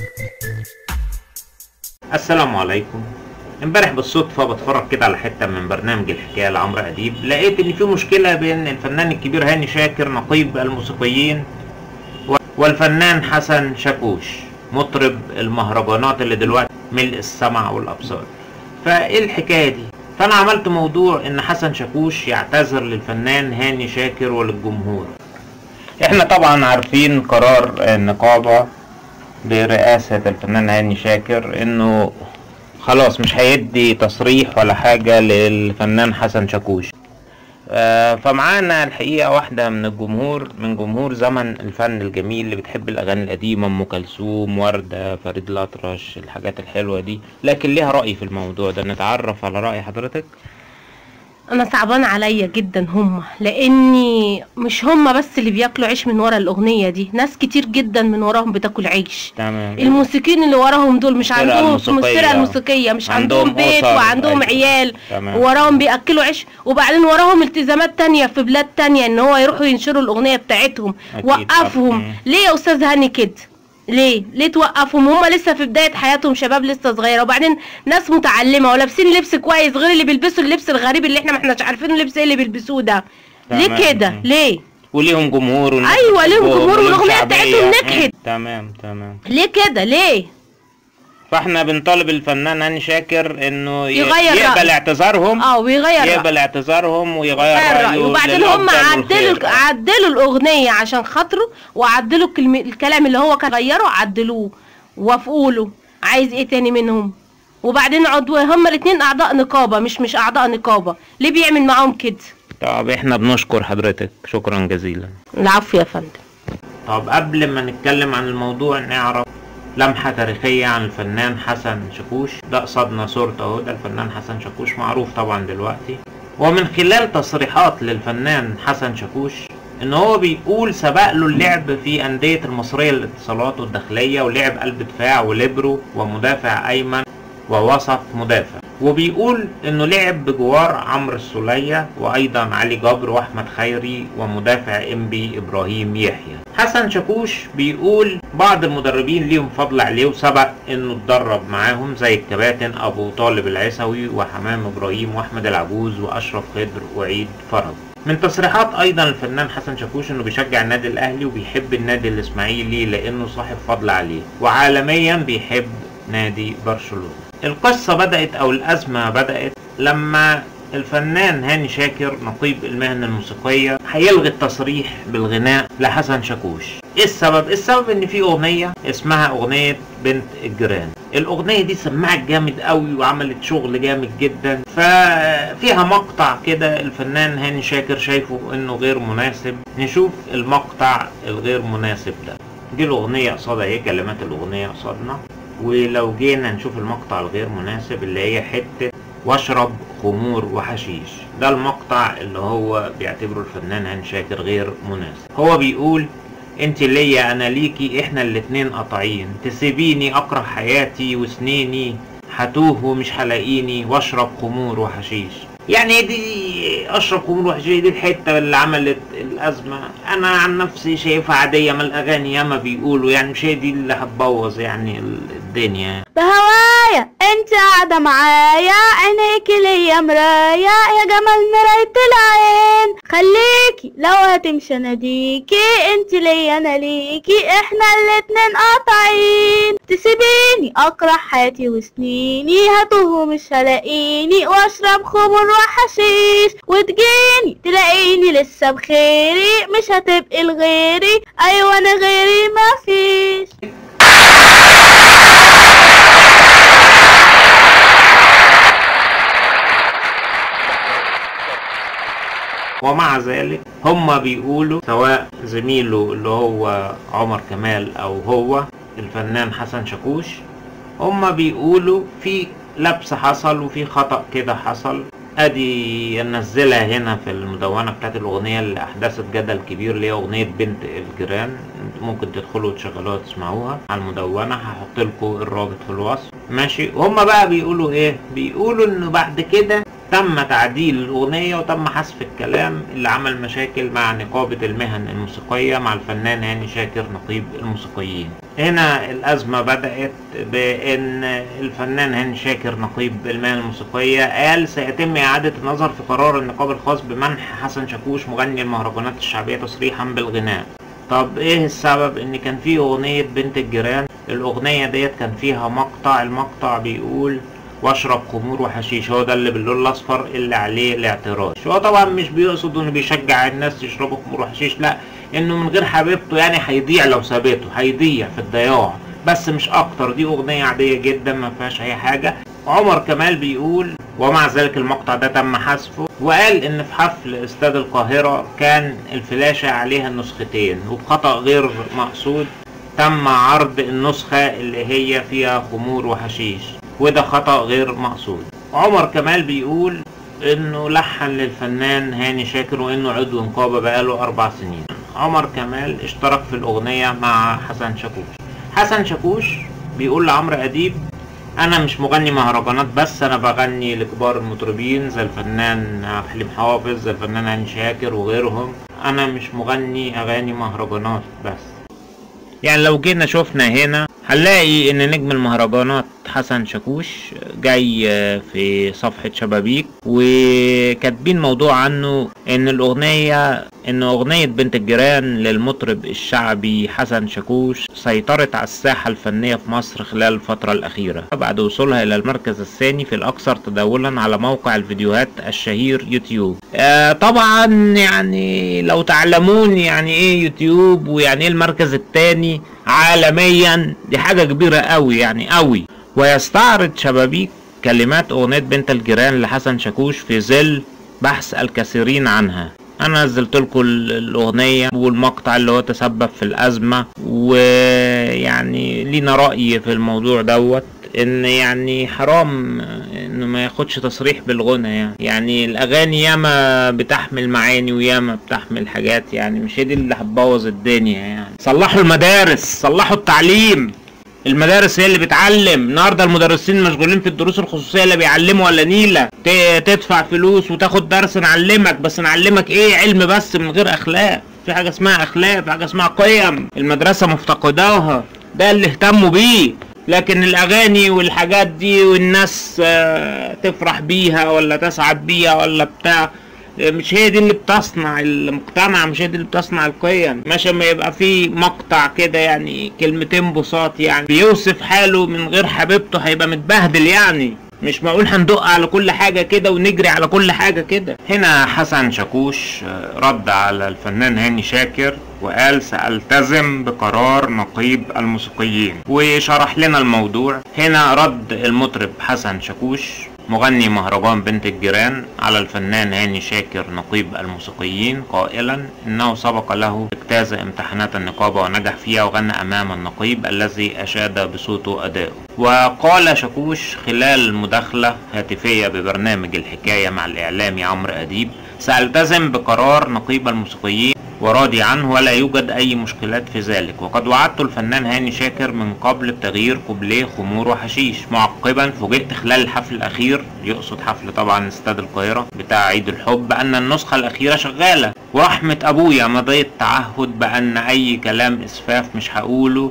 السلام عليكم امبارح بالصدفة بتفرج كده على حتة من برنامج الحكاية لعمرو أديب لقيت إن في مشكلة بين الفنان الكبير هاني شاكر نقيب الموسيقيين و- والفنان حسن شاكوش مطرب المهرجانات اللي دلوقتي ملء السمع والأبصار فإيه الحكاية دي؟ فأنا عملت موضوع إن حسن شاكوش يعتذر للفنان هاني شاكر وللجمهور احنا طبعا عارفين قرار النقابة برئاسة الفنان هاني شاكر انه خلاص مش هيدي تصريح ولا حاجة للفنان حسن شاكوش آه، فمعانا الحقيقة واحدة من الجمهور من جمهور زمن الفن الجميل اللي بتحب الأغاني القديمة أم كلثوم وردة فريد الأطرش الحاجات الحلوة دي لكن ليها رأي في الموضوع ده نتعرف على رأي حضرتك انا صعبان عليا جدا هم لاني مش هم بس اللي بياكلوا عيش من ورا الاغنيه دي ناس كتير جدا من وراهم بتاكل عيش تمام الموسيقيين اللي وراهم دول مش الفرقة عندهم الموسيقية. الفرقه الموسيقيه مش عندهم عندهم بيت أسر، وعندهم أيوة. عيال تمام. وراهم بياكلوا عيش وبعدين وراهم التزامات تانية في بلاد تانية ان هو يروحوا ينشروا الاغنيه بتاعتهم أكيد وقفهم طبعاً. ليه يا استاذ هاني كده ليه ليه توقفهم هم لسه في بدايه حياتهم شباب لسه صغيره وبعدين ناس متعلمه ولابسين لبس كويس غير اللي بيلبسوا اللبس الغريب اللي احنا ما احناش عارفين اللبس ايه اللي بيلبسوه ده ليه تمام. كده مم. ليه وليهم جمهور والناس أيوة، ليهم بتحبهم جمهور وليهم والأغنية شعبية. بتاعتهم نجحت. مم. تمام تمام ليه كده ليه فاحنا بنطالب الفنان هاني شاكر انه ي- يغير يقبل رأيه. اعتذارهم اه ويغير رأيه. يقبل اعتذارهم ويغير غير رايه رأيه وبعدين هم للأفضل عدلوا والخير. عدلوا الأغنية عشان خاطره وعدلوا الكلم... الكلام اللي هو كان غيره عدلوه وافقوا له عايز ايه تاني منهم وبعدين عضو هما الاتنين أعضاء نقابة مش مش أعضاء نقابة ليه بيعمل معاهم كده طب احنا بنشكر حضرتك شكرا جزيلا العفو يا فندم طب قبل ما نتكلم عن الموضوع نعرف لمحة تاريخية عن الفنان حسن شاكوش ده قصدنا صورته اهو ده الفنان حسن شاكوش معروف طبعا دلوقتي ومن خلال تصريحات للفنان حسن شاكوش ان هو بيقول سبق له اللعب في اندية المصرية للاتصالات والداخلية ولعب قلب دفاع وليبرو ومدافع ايمن ووسط مدافع وبيقول انه لعب بجوار عمرو السولية وايضا علي جبر واحمد خيري ومدافع انبي ابراهيم يحيى حسن شاكوش بيقول بعض المدربين ليهم فضل عليه وسبق انه اتدرب معاهم زي الكباتن ابو طالب العيسوي وحمام ابراهيم واحمد العجوز واشرف خضر وعيد فرج من تصريحات ايضا الفنان حسن شاكوش انه بيشجع النادي الاهلي وبيحب النادي الاسماعيلي لانه صاحب فضل عليه وعالميا بيحب نادي برشلونة القصة بدأت او الازمة بدأت لما الفنان هاني شاكر نقيب المهنة الموسيقية هيلغي التصريح بالغناء لحسن شاكوش ايه السبب؟ السبب ان في اغنية اسمها اغنية بنت الجيران الاغنية دي سمعت جامد قوي وعملت شغل جامد جدا ففيها مقطع كده الفنان هاني شاكر شايفه انه غير مناسب نشوف المقطع الغير مناسب ده دي الاغنية قصادها ايه كلمات الاغنية قصادنا ولو جينا نشوف المقطع الغير مناسب اللي هي حتة واشرب خمور وحشيش ده المقطع اللي هو بيعتبره الفنان هاني شاكر غير مناسب هو بيقول انت ليا انا ليكي احنا الاتنين قطعين تسيبيني اكره حياتي وسنيني هتوه ومش هلاقيني واشرب خمور وحشيش يعني دي اشرب خمور وحشيش دي الحته اللي عملت الازمه انا عن نفسي شايفها عاديه ما الاغاني ياما بيقولوا يعني مش هي دي اللي هتبوظ يعني الدنيا بهوايا انت قاعدة معايا عينيك ليا مراية يا جمال مراية العين خليكي لو هتمشي اناديكي انت ليا انا ليكي احنا الاتنين قاطعين تسيبيني اكره حياتي وسنيني هتوه ومش هلاقيني واشرب خمر وحشيش وتجيني تلاقيني لسه بخيري مش هتبقي لغيري ايوه انا غيري مفيش ومع ذلك هم بيقولوا سواء زميله اللي هو عمر كمال او هو الفنان حسن شاكوش هم بيقولوا في لبس حصل وفي خطأ كده حصل ادي ننزلها هنا في المدونة بتاعت الاغنية اللي احدثت جدل كبير اللي هي اغنية بنت الجيران ممكن تدخلوا تشغلوها وتسمعوها على المدونة هحط لكم الرابط في الوصف ماشي وهم بقى بيقولوا ايه بيقولوا انه بعد كده تم تعديل الأغنية وتم حذف الكلام اللي عمل مشاكل مع نقابة المهن الموسيقية مع الفنان هاني شاكر نقيب الموسيقيين هنا الأزمة بدأت بأن الفنان هاني شاكر نقيب المهنة الموسيقية قال سيتم إعادة النظر في قرار النقاب الخاص بمنح حسن شاكوش مغني المهرجانات الشعبية تصريحا بالغناء طب ايه السبب ان كان في اغنية بنت الجيران الاغنية ديت كان فيها مقطع المقطع بيقول واشرب خمور وحشيش هو ده اللي باللون الاصفر اللي عليه الاعتراض هو طبعا مش بيقصد انه بيشجع الناس يشربوا خمور وحشيش لا انه من غير حبيبته يعني هيضيع لو سابته هيضيع في الضياع بس مش اكتر دي اغنية عادية جدا ما فيهاش اي حاجة عمر كمال بيقول ومع ذلك المقطع ده تم حذفه وقال ان في حفل استاد القاهرة كان الفلاشة عليها النسختين وبخطأ غير مقصود تم عرض النسخة اللي هي فيها خمور وحشيش وده خطأ غير مقصود عمر كمال بيقول انه لحن للفنان هاني شاكر وانه عضو نقابة بقاله اربع سنين عمر كمال اشترك في الاغنية مع حسن شاكوش حسن شاكوش بيقول لعمرو اديب انا مش مغني مهرجانات بس انا بغني لكبار المطربين زي الفنان حليم حافظ زي الفنان هاني شاكر وغيرهم انا مش مغني اغاني مهرجانات بس يعني لو جينا شفنا هنا هنلاقي ان نجم المهرجانات حسن شاكوش جاي في صفحة شبابيك وكاتبين موضوع عنه ان الاغنية ان اغنية بنت الجيران للمطرب الشعبي حسن شاكوش سيطرت على الساحة الفنية في مصر خلال الفترة الاخيرة بعد وصولها الى المركز الثاني في الاكثر تداولا على موقع الفيديوهات الشهير يوتيوب آه طبعا يعني لو تعلمون يعني ايه يوتيوب ويعني ايه المركز الثاني عالميا دي حاجة كبيرة قوي يعني قوي ويستعرض شبابيك كلمات أغنية بنت الجيران لحسن شاكوش في ظل بحث الكثيرين عنها أنا نزلت لكم الأغنية والمقطع اللي هو تسبب في الأزمة ويعني لينا رأي في الموضوع دوت ان يعني حرام انه ما ياخدش تصريح بالغنى يعني يعني الاغاني ياما بتحمل معاني وياما بتحمل حاجات يعني مش هي دي اللي هتبوظ الدنيا يعني صلحوا المدارس صلحوا التعليم المدارس هي اللي بتعلم النهارده المدرسين مشغولين في الدروس الخصوصيه اللي بيعلموا ولا نيله تدفع فلوس وتاخد درس نعلمك بس نعلمك ايه علم بس من غير اخلاق في حاجه اسمها اخلاق في حاجه اسمها قيم المدرسه مفتقداها ده اللي اهتموا بيه لكن الاغاني والحاجات دي والناس تفرح بيها ولا تسعد بيها ولا بتاع مش هي دي اللي بتصنع المجتمع مش هي دي اللي بتصنع القيم ماشي ما يبقى في مقطع كده يعني كلمتين بساط يعني بيوصف حاله من غير حبيبته هيبقى متبهدل يعني مش معقول هندق على كل حاجة كده ونجري على كل حاجة كده هنا حسن شاكوش رد على الفنان هاني شاكر وقال سألتزم بقرار نقيب الموسيقيين وشرح لنا الموضوع هنا رد المطرب حسن شاكوش مغني مهرجان بنت الجيران على الفنان هاني شاكر نقيب الموسيقيين قائلا انه سبق له اجتاز امتحانات النقابة ونجح فيها وغنى امام النقيب الذي اشاد بصوته اداؤه وقال شاكوش خلال مداخلة هاتفية ببرنامج الحكاية مع الاعلامي عمرو اديب سألتزم بقرار نقيب الموسيقيين وراضي عنه ولا يوجد أي مشكلات في ذلك وقد وعدت الفنان هاني شاكر من قبل بتغيير كوبليه خمور وحشيش معقبا فوجئت خلال الحفل الأخير يقصد حفل طبعا استاد القاهرة بتاع عيد الحب أن النسخة الأخيرة شغالة ورحمة أبويا مضيت تعهد بأن أي كلام إسفاف مش هقوله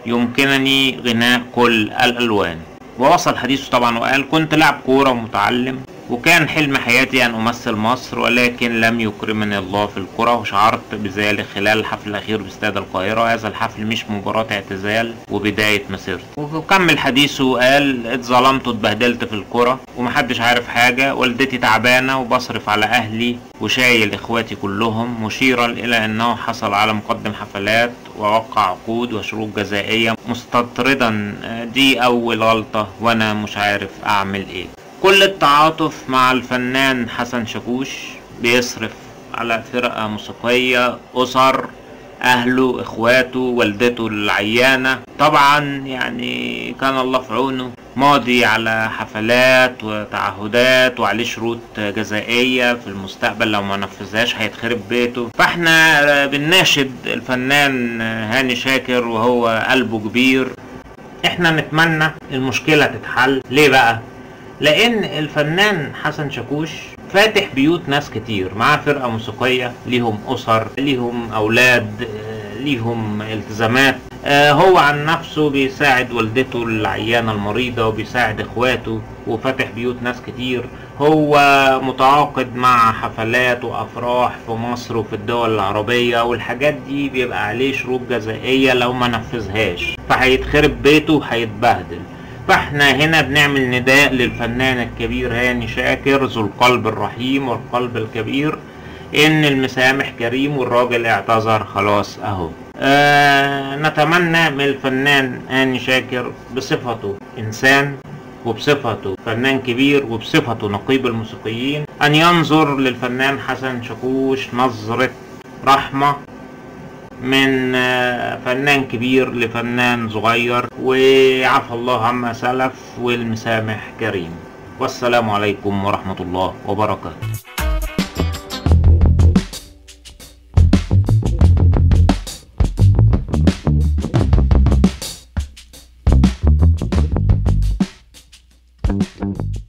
يمكنني غناء كل الألوان ووصل حديثه طبعا وقال كنت لاعب كورة ومتعلم وكان حلم حياتي أن أمثل مصر ولكن لم يكرمني الله في الكرة وشعرت بذلك خلال الحفل الأخير باستاد القاهرة هذا الحفل مش مباراة اعتزال وبداية مسيرتي وكمل حديثه وقال اتظلمت واتبهدلت في الكرة ومحدش عارف حاجة والدتي تعبانة وبصرف على أهلي وشايل إخواتي كلهم مشيرا إلى أنه حصل على مقدم حفلات ووقع عقود وشروط جزائية مستطردا دي أول غلطة وأنا مش عارف أعمل إيه كل التعاطف مع الفنان حسن شاكوش بيصرف على فرقة موسيقية أسر أهله إخواته والدته العيانة طبعا يعني كان الله في عونه ماضي على حفلات وتعهدات وعليه شروط جزائية في المستقبل لو ما نفذهاش هيتخرب بيته فاحنا بنناشد الفنان هاني شاكر وهو قلبه كبير احنا نتمنى المشكلة تتحل ليه بقى لان الفنان حسن شاكوش فاتح بيوت ناس كتير معاه فرقة موسيقية ليهم اسر ليهم اولاد ليهم التزامات آه هو عن نفسه بيساعد والدته العيانة المريضة وبيساعد اخواته وفاتح بيوت ناس كتير هو متعاقد مع حفلات وافراح في مصر وفي الدول العربية والحاجات دي بيبقى عليه شروط جزائية لو ما نفذهاش فهيتخرب بيته وهيتبهدل فاحنا هنا بنعمل نداء للفنان الكبير هاني شاكر ذو القلب الرحيم والقلب الكبير ان المسامح كريم والراجل اعتذر خلاص اهو آه نتمنى من الفنان هاني شاكر بصفته انسان وبصفته فنان كبير وبصفته نقيب الموسيقيين ان ينظر للفنان حسن شاكوش نظرة رحمة من آه، فنان كبير لفنان صغير وعفى الله عما سلف والمسامح كريم والسلام عليكم ورحمة الله وبركاته Thank you.